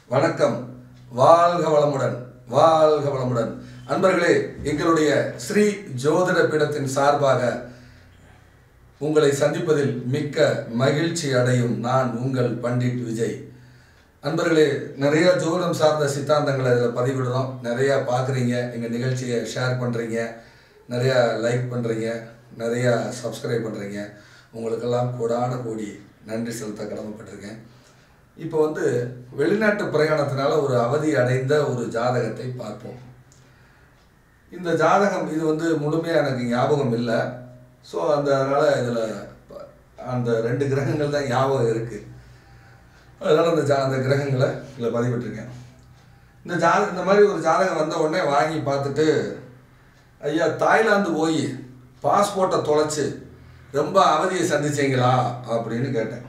வணக்கம் வாழ்க வளமுடன் வாழ்க வளமுடன் அன்பர்களே எங்களுடைய ஸ்ரீ ஜோதிட பீடத்தின் சார்பாக உங்களை சந்திப்பதில் மிக்க மகிழ்ச்சி அடையும் நான் உங்கள் பண்டிட் விஜய் அன்பர்களே நிறைய ஜோதிடம் சார்ந்த சித்தாந்தங்களை இதில் பதிவிடுறோம் நிறையா பார்க்குறீங்க எங்கள் நிகழ்ச்சியை ஷேர் பண்ணுறீங்க நிறையா லைக் பண்ணுறீங்க நிறையா சப்ஸ்கிரைப் பண்ணுறீங்க உங்களுக்கெல்லாம் கோடான கோடி நன்றி செலுத்த கடமைப்பட்டிருக்கேன் இப்போ வந்து வெளிநாட்டு பிரயாணத்தினால ஒரு அவதி அடைந்த ஒரு ஜாதகத்தை பார்ப்போம் இந்த ஜாதகம் இது வந்து முழுமையாக எனக்கு ஞாபகம் இல்லை ஸோ அந்த அதனால் இதில் அந்த ரெண்டு கிரகங்கள் தான் ஞாபகம் இருக்குது அதனால் அந்த ஜா அந்த கிரகங்களை இதில் பதிவிட்டிருக்கேன் இந்த ஜாத இந்த மாதிரி ஒரு ஜாதகம் வந்த உடனே வாங்கி பார்த்துட்டு ஐயா தாய்லாந்து போய் பாஸ்போர்ட்டை தொலைச்சு ரொம்ப அவதியை சந்திச்சீங்களா அப்படின்னு கேட்டேன்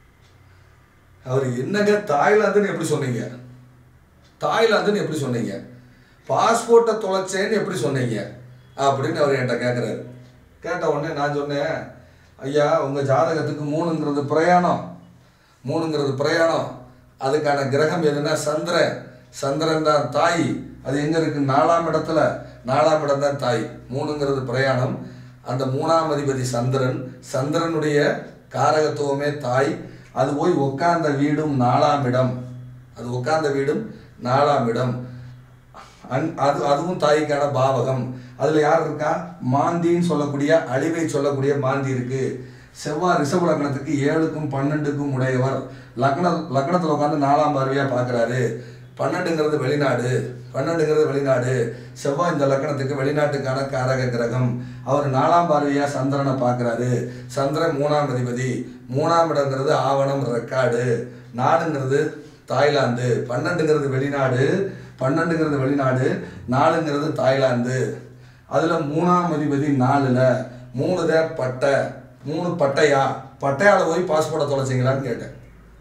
அவர் என்னங்க தாய்லாந்துன்னு எப்படி சொன்னீங்க தாய்லாந்துன்னு எப்படி சொன்னீங்க பாஸ்போர்ட்டை தொலைச்சேன்னு எப்படி சொன்னீங்க அப்படின்னு அவர் என்கிட்ட கேட்குறாரு கேட்ட உடனே நான் சொன்னேன் ஐயா உங்கள் ஜாதகத்துக்கு மூணுங்கிறது பிரயாணம் மூணுங்கிறது பிரயாணம் அதுக்கான கிரகம் எதுனா சந்திரன் சந்திரன் தான் தாய் அது எங்கே இருக்குது நாலாம் இடத்துல நாலாம் இடம் தான் தாய் மூணுங்கிறது பிரயாணம் அந்த மூணாம் அதிபதி சந்திரன் சந்திரனுடைய காரகத்துவமே தாய் அது போய் உட்கார்ந்த வீடும் நாலாம் இடம் அது உட்கார்ந்த வீடும் நாலாம் இடம் அன் அது அதுவும் தாய்க்கான பாவகம் அதில் யார் இருக்கா மாந்தின்னு சொல்லக்கூடிய அழிவை சொல்லக்கூடிய மாந்தி இருக்கு செவ்வாய் ரிஷப லக்னத்துக்கு ஏழுக்கும் பன்னெண்டுக்கும் உடையவர் லக்ன லக்னத்தில் உட்காந்து நாலாம் பார்வையாக பார்க்குறாரு பன்னெண்டுங்கிறது வெளிநாடு பன்னெண்டுங்கிறது வெளிநாடு செவ்வாய் இந்த லக்னத்துக்கு வெளிநாட்டுக்கான காரக கிரகம் அவர் நாலாம் பார்வையாக சந்திரனை பார்க்குறாரு சந்திரன் மூணாம் அதிபதி மூணாம் இடங்கிறது ஆவணம் ரெக்கார்டு நாடுங்கிறது தாய்லாந்து பன்னெண்டுங்கிறது வெளிநாடு பன்னெண்டுங்கிறது வெளிநாடு நாலுங்கிறது தாய்லாந்து அதில் மூணாம் அதிபதி நாலில் மூணு தான் பட்டை மூணு பட்டையா பட்டையால் போய் பாஸ்போர்ட்டை தொலைச்சிங்களான்னு கேட்டேன்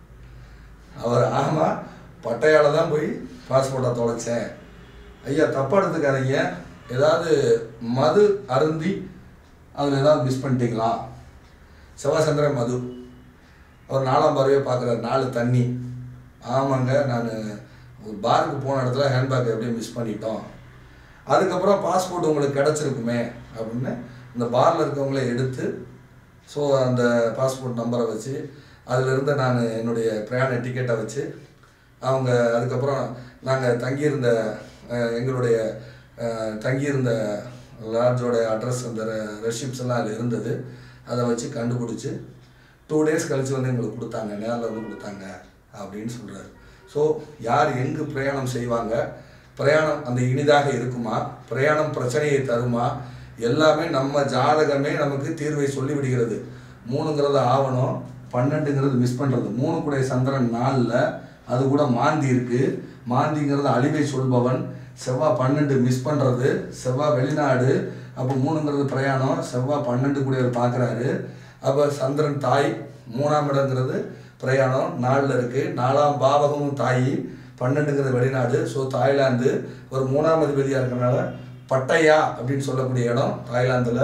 அவர் ஆமாம் பட்டையால் தான் போய் பாஸ்போர்ட்டை தொலைச்சேன் ஐயா தப்பாக எடுத்துக்காதீங்க ஏதாவது மது அருந்தி அதில் ஏதாவது மிஸ் பண்ணிட்டீங்களா செவ்வாசந்திரன் மது அவர் நாலாம் பார்வையை பார்க்குறாரு நாலு தண்ணி ஆமாங்க நான் ஒரு பாருக்கு போன இடத்துல ஹேண்ட்பேக் எப்படியும் மிஸ் பண்ணிட்டோம் அதுக்கப்புறம் பாஸ்போர்ட் உங்களுக்கு கிடச்சிருக்குமே அப்படின்னு இந்த பாரில் இருக்கவங்கள எடுத்து ஸோ அந்த பாஸ்போர்ட் நம்பரை வச்சு அதிலிருந்து நான் என்னுடைய பிரயாண டிக்கெட்டை வச்சு அவங்க அதுக்கப்புறம் நாங்கள் தங்கியிருந்த அஹ், எங்களுடைய அஹ், தங்கியிருந்த லாட்ஜோட அட்ரஸ் அந்த ரெசிப்ஸ் எல்லாம் அதில் இருந்தது அதை வச்சு கண்டுபிடிச்சி டூ டேஸ் கழித்து வந்து எங்களுக்கு கொடுத்தாங்க நேரில் வந்து கொடுத்தாங்க அப்படின்னு சொல்கிறாரு ஸோ யார் எங்கு பிரயாணம் செய்வாங்க பிரயாணம் அந்த இனிதாக இருக்குமா பிரயாணம் பிரச்சனையை தருமா எல்லாமே நம்ம ஜாதகமே நமக்கு தீர்வை சொல்லி விடுகிறது மூணுங்கிறது ஆவணம் பன்னெண்டுங்கிறது மிஸ் பண்ணுறது மூணு கூடைய சந்திரன் நாலில் அது கூட மாந்தி இருக்குது மாந்திங்கிறது அழிவை சொல்பவன் செவ்வாய் பன்னெண்டு மிஸ் பண்ணுறது செவ்வாய் வெளிநாடு அப்போ மூணுங்கிறது பிரயாணம் செவ்வாய் பன்னெண்டு கூடியவர் பார்க்குறாரு அப்போ சந்திரன் தாய் மூணாம் இடங்கிறது பிரயாணம் நாலில் இருக்குது நாலாம் பாவகமும் தாய் பன்னெண்டுங்கிறது வெளிநாடு ஸோ தாய்லாந்து ஒரு மூணாம் அதிபதியாக இருக்கிறனால பட்டையா அப்படின்னு சொல்லக்கூடிய இடம் தாய்லாந்தில்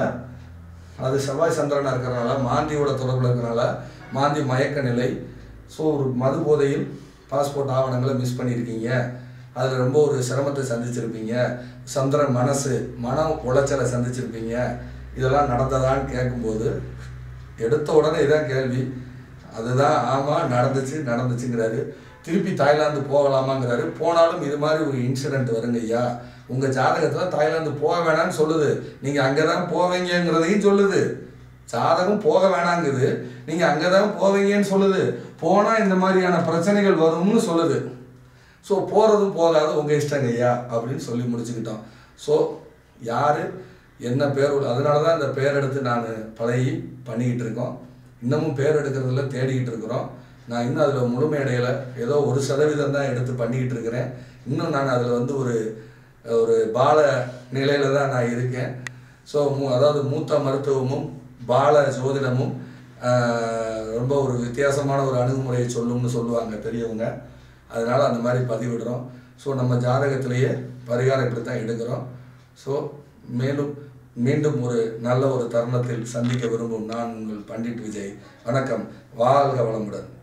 அது செவ்வாய் சந்திரனாக இருக்கிறனால மாந்தியோட தொடர்பில் இருக்கிறனால மாந்தி மயக்க நிலை ஸோ ஒரு மது போதையில் பாஸ்போர்ட் ஆவணங்களை மிஸ் பண்ணியிருக்கீங்க அதில் ரொம்ப ஒரு சிரமத்தை சந்திச்சிருப்பீங்க சந்திரன் மனசு மன உளைச்சலை சந்திச்சிருப்பீங்க இதெல்லாம் நடந்ததான்னு கேட்கும்போது எடுத்த உடனே இதான் கேள்வி அதுதான் ஆமாம் நடந்துச்சு நடந்துச்சுங்கிறாரு திருப்பி தாய்லாந்து போகலாமாங்கிறாரு போனாலும் இது மாதிரி ஒரு இன்சிடென்ட் வருங்க ஐயா உங்கள் ஜாதகத்தில் தாய்லாந்து போக வேணாம்னு சொல்லுது நீங்கள் அங்கே தான் போவீங்கங்கிறதையும் சொல்லுது ஜாதகம் போக வேணாங்குது நீங்கள் அங்கே தான் போவீங்கன்னு சொல்லுது போனால் இந்த மாதிரியான பிரச்சனைகள் வரும்னு சொல்லுது ஸோ போகிறதும் போகாது உங்கள் இஷ்டங்க ஐயா அப்படின்னு சொல்லி முடிச்சுக்கிட்டோம் ஸோ யார் என்ன பேர் உள்ள அதனால தான் இந்த பேர் எடுத்து நான் பழகி பண்ணிக்கிட்டு இருக்கோம் இன்னமும் பேர் எடுக்கிறதுல தேடிக்கிட்டு இருக்கிறோம் நான் இன்னும் அதில் முழுமையடையலை ஏதோ ஒரு சதவீதம் தான் எடுத்து பண்ணிக்கிட்டு இருக்கிறேன் இன்னும் நான் அதில் வந்து ஒரு ஒரு பால நிலையில தான் நான் இருக்கேன் ஸோ மூ அதாவது மூத்த மருத்துவமும் பால ஜோதிடமும் ஆஹ், ரொம்ப ஒரு வித்தியாசமான ஒரு அணுகுமுறையை சொல்லும்னு சொல்லுவாங்க பெரியவங்க அதனால அந்த மாதிரி பதிவிடுறோம் ஸோ நம்ம ஜாதகத்திலேயே பரிகாரம் இப்படி தான் எடுக்கிறோம் ஸோ மேலும் மீண்டும் ஒரு நல்ல ஒரு தருணத்தில் சந்திக்க விரும்பும் நான் உங்கள் பண்டிட் விஜய் வணக்கம் வாழ்க வளமுடன்